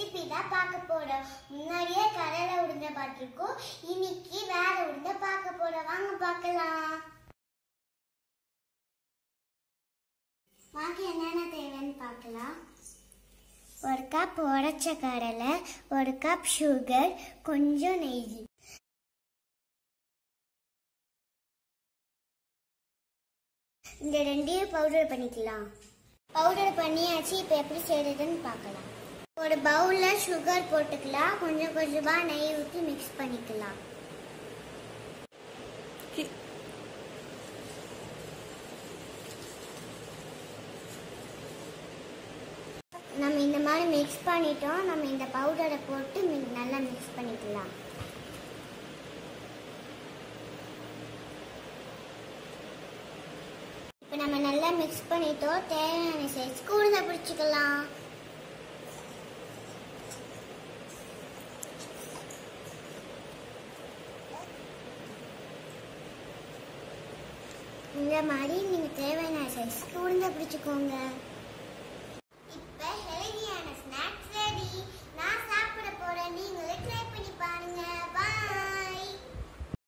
recipe தான் பார்க்க போறோம் முன்னாடியே கடலை உருண்டை பார்த்துருக்கோம் இன்னைக்கு வேற உருண்டை பார்க்க போறோம் வாங்க பார்க்கலாம் வாங்க என்னென்ன தேவைன்னு பார்க்கலாம் ஒரு கப் உடைச்ச கடலை ஒரு கப் சுகர் கொஞ்சம் நெய் இந்த ரெண்டையும் பவுடர் பண்ணிக்கலாம் பவுடர் பண்ணியாச்சு இப்போ எப்படி செய்யறதுன்னு பார்க்கலாம் ஒரு பவுலில் சுகர் போட்டுக்கலாம் கொஞ்சம் கொஞ்சமாக நெய் ஊற்றி மிக்ஸ் பண்ணிக்கலாம் நம்ம இந்த மாதிரி மிக்ஸ் பண்ணிட்டோம் நம்ம இந்த பவுடரை போட்டு மி- நல்லா மிக்ஸ் பண்ணிக்கலாம் இப்போ நம்ம நல்லா மிக்ஸ் பண்ணிட்டோம் தேவையான சைஸ் கூடுதல் பிடிச்சிக்கலாம் இந்த மாதிரி நீங்கள் தேவையான சைஸ் உருண்டை பிடிச்சிக்கோங்க